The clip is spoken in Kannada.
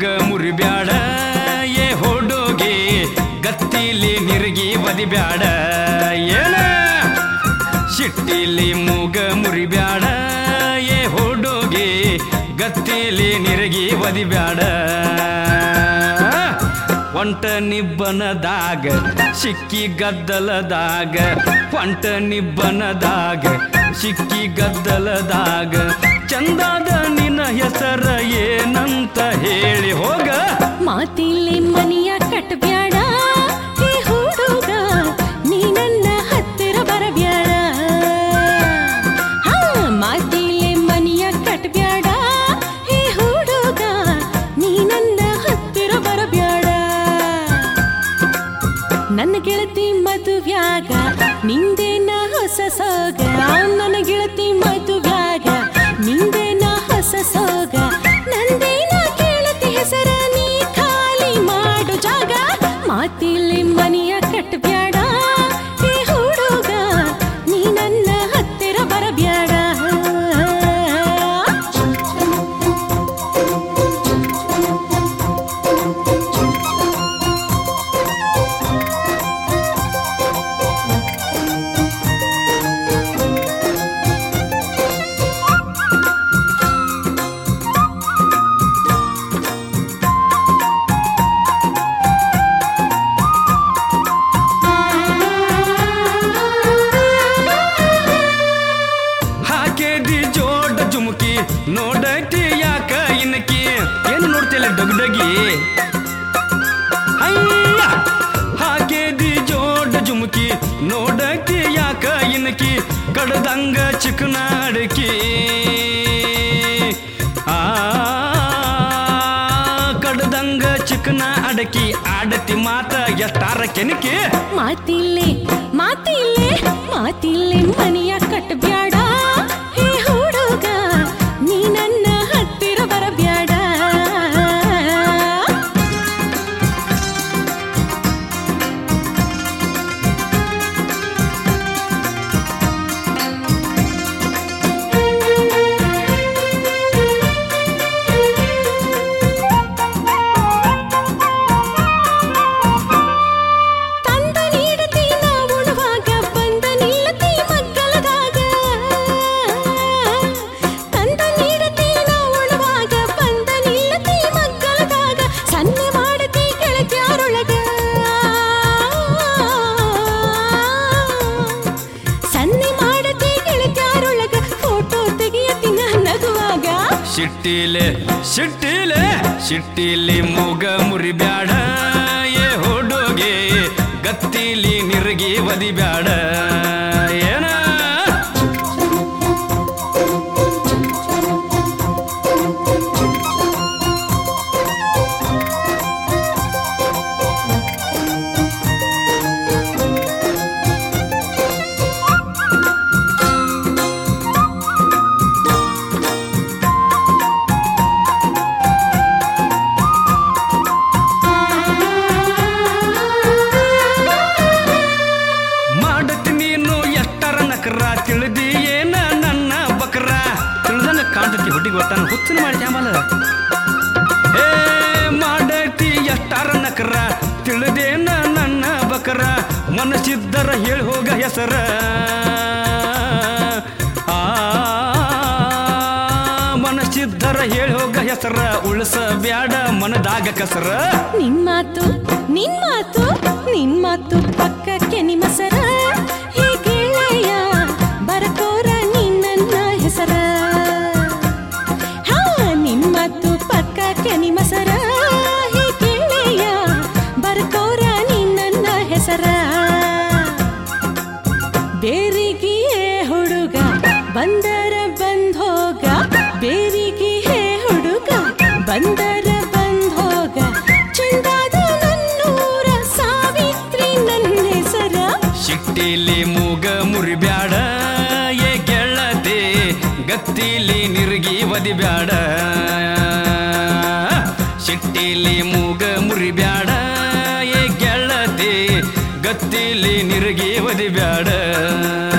ಮುರಿಬ್ಯಾಡ ಏ ಹುಡುಗಿ ಗತ್ತಿಲಿ ನಿರುಗಿ ಬದಿಬ್ಯಾಡ ಏನ ಸಿಟ್ಟಿಲಿ ಮೂಗ ಮುರಿಬ್ಯಾಡ ಏ ಹುಡುಗಿ ಗತ್ತಿಲಿ ನಿರುಗಿ ಬದಿಬ್ಯಾಡ ಒಂಟ ನಿಬ್ಬನದಾಗ ಸಿಕ್ಕಿ ಗದ್ದಲದಾಗ ಒಂಟ ನಿಬ್ಬನದಾಗ ಸಿಕ್ಕಿ ಗದ್ದಲದಾಗ ಚಂದಾದ ನಿನ್ನ ಹೆಸರ ಏನಂತ ಹೇಳಿ ಹೋಗ ಮಾತಿಲ್ಲಿ ಮನೆಯ ಕಟ್ಬ್ಯಾಡ ಹೇ ಹುಡುಗ ನೀ ನನ್ನ ಹತ್ತಿರ ಬರಬ್ಯಾಡ ಹಾ ಮಾತಿಲ್ಲಿ ಮನೆಯ ಕಟ್ಬ್ಯಾಡ ಹೇ ಹುಡುಗ ನೀ ನನ್ನ ಹತ್ತಿರ ಬರಬ್ಯಾಡ ನನ್ನ ಗೆಳತಿ ಮದುವ್ಯಾಗ ನಿಂದೇನ ಹೊಸ ಸೋಗ ನನ್ನ ಗೆಳತಿ ಮದುವ್ಯಾಗ ನಿಂದೇನ ಹೊಸ ಸೋಗ ನಂದೇನ ಗೆಳತಿ ಹೆಸರ ನೀ ಖಾಲಿ ಮಾಡು ಜಾಗ ಮಾತಿಲ್ಲಿ ಮನೆಯ ಕಟ್ಬ್ಯಾಡ ಹೇ ಹುಡುಗ ನೀ ನನ್ನ ಹತ್ತಿರ ಬರಬ್ಯಾಡ ಹಾಕೇದಿ ಜೋಡ ಜುಮುಕಿ ನೋಡೈತಿ ಯಾಕ ಇನಕಿ ಏನು ನೋಡ್ತಿಲ್ಲ ಡಗ್ಡಗಿ ಅಯ್ಯ ಹಾಕೇದಿ ಜೋಡ ಜುಮುಕಿ ನೋಡೈತಿ ಯಾಕ ಇನಕಿ ಕಡದಂಗ ಚಿಕನ ಅಡಕಿ ಆ ಕಡದಂಗ ಚಿಕನ ಅಡಕಿ ಆಡತಿ ಮಾತ ಎಷ್ಟಾರ ಕೆನಕಿ ಮಾತಿಲ್ಲೇ ಮಾತಿಲ್ಲೇ ಮಾತಿಲ್ಲೇ ಮನೆಯ ಕಟ್ಬ್ಯಾಡ ಹೇ ಹುಡುಗ ನೀ ನನ್ನ ಹತ್ತಿರ ಬರಬ್ಯಾಡ ತಂದ ನೀಡತಿ ನಾ ಉಣುವಾಗ ಬಂದ ನಿಲ್ಲತಿ ಮಗ್ಗಲದಾಗ ತಂದ ನೀಡತಿ ನಾ ಉಣುವಾಗ ಬಂದ ನಿಲ್ಲತಿ ಮಗ್ಗಲದಾಗ ಸನ್ನೆ ಮಾಡತಿ ಗೆಳತಿಯಾರೊಳಗ ಸನ್ನೆ ಮಾಡತಿ ಗೆಳತಿಯಾರೊಳಗ ಫೋಟೋ ತೆಗಿಯತಿ ನಾ ನಗುವಾಗ ಸಿಟ್ಟಿಲೆ ಸಿಟ್ಟಿಲೆ ಸಿಟ್ಟಿಲಿ ಮೂಗ ಮುರಿಬ್ಯಾಡ ಏ ಹುಡುಗಿ ಗತ್ತಿಲಿ ನಿರುಗಿ ಬದಿಬ್ಯಾಡ ಏನ ಮಾಡತಿ ನೀನು ಎಷ್ಟರ ನಕರ ತಿಳಿದಿ ಏನ ನನ್ನ ಬಕರ ತಿಳಿದನ ಕಾಣ್ತತಿ ಹುಟ್ಟಿಗೆ ಗೊತ್ತಾನ ಹುಚ್ಚನ ಮಾಡಿ ಆಮಲ ಏ ಮಾಡತಿ ಎಷ್ಟರ ನಕರ ತಿಳಿದೇನ ನನ್ನ ಬಕರ ಮನಸ್ಸಿದ್ದರ ಹೇಳಿ ಹೋಗ ಹೆಸರ ಆ ಮನಸ್ಸಿದ್ದರ ಹೇಳಿ ಹೋಗ ಹೆಸರ ಉಳಿಸ ಬ್ಯಾಡ ಮನದಾಗ ಕಸರ ನಿನ್ ಮಾತು ನಿನ್ ಮಾತು ನಿನ್ ಮಾತು ಪಕ್ಕಕ್ಕೆ ನಿಮಸರ ಹೀಗೆಳೆಯ ಬರಕೋರ ನಿನ್ನ ಹೆಸರ ಹಾ ನಿನ್ ಮಾತು ಪಕ್ಕಕ್ಕೆ ನಿಮಸರ ಹೀಗೆಳೆಯ ಬರಕೋರ ನಿನ್ನ ಹೆಸರ ಬೇರಿಗಿಯೇ ಹುಡುಗ ಬಂದರ ಬಂದೋಗ ಬೇರಿಗಿಯೇ ಹುಡುಗ ಬಂದರ ಬಂದೋಗ ಚಂದಾದ ನನ್ನೂರ ಸಾವಿತ್ರಿ ನನ್ನ ಹೆಸರ ಸಿಟ್ಟಿಲಿ ಮೂಗ ಮುರಿಬ್ಯಾಡ ಏ ಗೆಳತಿ ಗತ್ತಿಲಿ ನಿರುಗಿ ಬದಿಬ್ಯಾಡ ಸಿಟ್ಟಿಲಿ ಮೂಗ ಮುರಿಬ್ಯಾಡ ಏ ಗೆಳತಿ ಗತ್ತಿಲಿ ನಿರುಗಿ ಬದಿಬ್ಯಾಡ